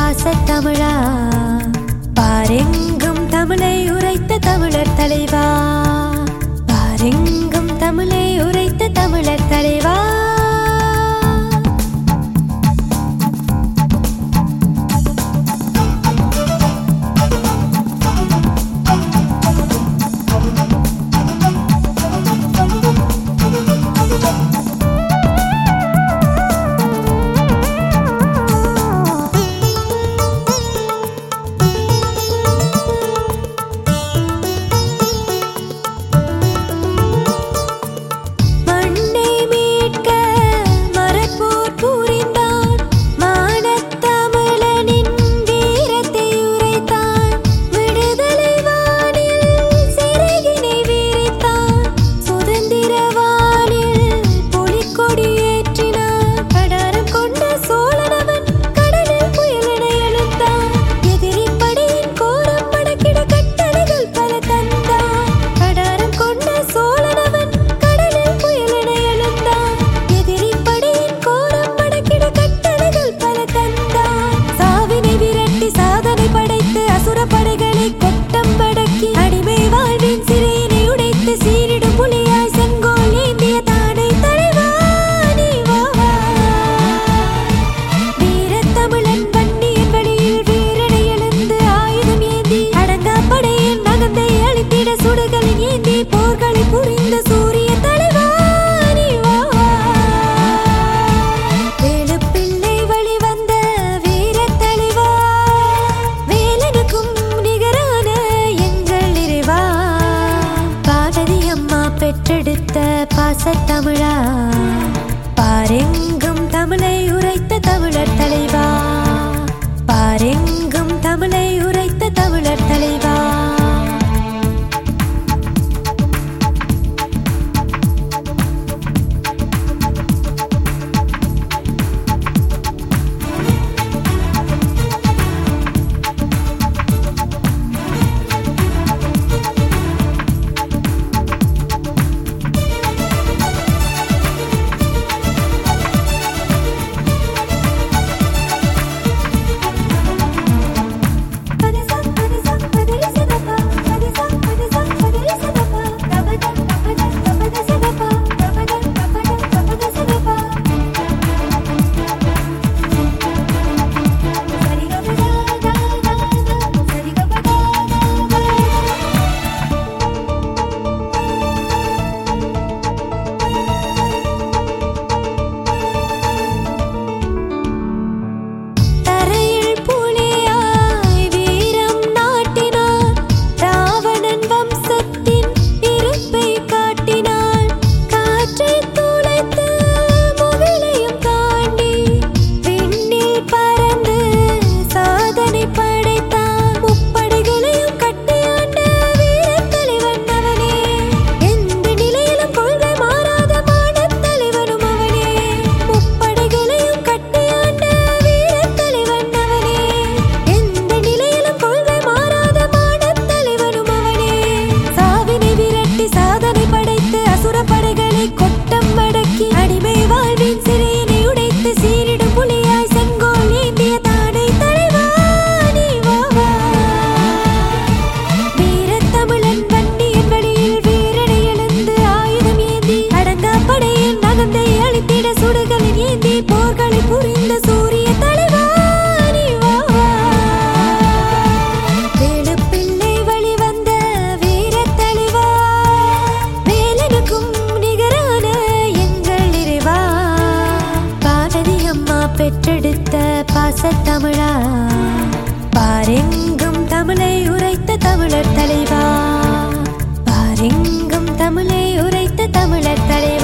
பாசத்தமிழா பாரெங்கும் தமிழை உரைத்த தமிழர் தலைவா பாரெங்கும் தமிழை உரைத்த தமிழர் தலைவா மண்ணை மீட்க மரப்போர் புரிந்தான் மானத்தமிழனின் வீரத்தை உரைத்தான் விடுதலை வானில் சிறகினை விரித்தான் சுதந்திர வானில் புலிக்கொடி ஏற்றினான் கடாரம் கொண்ட சோழனவன் கடலில் புயலென எழுந்தான் எதிரி படையின் கோரம் மடக்கிட கட்டளைகள் பல தந்தான் கடாரம் கொண்ட சோழனவன் கடலில் புயலென எழுந்தான் எதிரி படையின் கோரம் மடக்கிட கட்டளைகள் பல தந்தான் சாவினை விரட்டி சாதனை படைத்து அசுர படைகளை கொட்டம் மடக்கி அடிமை வாழ்வின் சிறையினை உடைத்து சீரிடும் புலியாய் செங்கோல் ஏந்திய தானை தலைவா நீ வா வா. வீரத்தமிழன் வன்னியின் வழியில் வீரனை எழுந்து ஆயுதம் ஏந்தி அடங்கா படையின் நகந்தை அழித்திட சுடுகளின் ஏந்தி போர்களை புரிந்த சூரிய தலைவா நீ வா வா. வேலுப்பிள்ளை வழி வந்த வீரத் தலைவா வேலனுக்கும் நிகரான எங்கள் இறைவா பாரதி அம்மா பெற்றெடுத்த பாசத்தமிழா பாரெங்கும் தமிழை உரைத்த தமிழர் தலைவா பாரெங்கும் தமிழை உரைத்த தமிழர் தலைவா தரையில் புலியாய் வீரம் நாட்டினார் ராவணன் வம்சத்தின் இருப்பை காட்டினார் காற்றை துளைத்து முகிலையும் தாண்டி விண்ணில் பறந்து சாதனை படைத்தான் முப்படைகளையும் கட்டியாண்ட வீரத் தலைவன் அவனே எந்த நிலையிலும் கொள்கை மாறாத மானத் தலைவனும் அவனே முப்படைகளையும் கட்டியாண்ட வீரத் தலைவன் அவனே எந்த நிலையிலும் கொள்கை மாறாத மானத் தலைவனும் அவனே சாவினை விரட்டி சாதனை படைத்து அசுர படைகளை கொட்டம் மடக்கி அடிமை வாழ்வின் சிறையினை உடைத்து சீரிடும் புலியாய் செங்கோல் ஏந்திய தானை தலைவா நீ வா வா. வீரத்தமிழன் வன்னியின் வழியில் வீரனை எழுந்து ஆயுதம் ஏந்தி அடங்கா படையின் நகந்தை அழித்திட சுடுகளின் ஏந்தி போர்களை புரிந்த சூரிய தலைவா நீ வா வா. வேலுப்பிள்ளை வழி வந்த வீரத் தலைவா வேலனுக்கும் நிகரான எங்கள் இறைவா பாரதி அம்மா பெற்றெடுத்த பாசத்தமிழா பாரெங்கும் தமிழை உரைத்த தமிழர் தலைவா பாரெங்கும் தமிழை உரைத்த தமிழர் தலைவா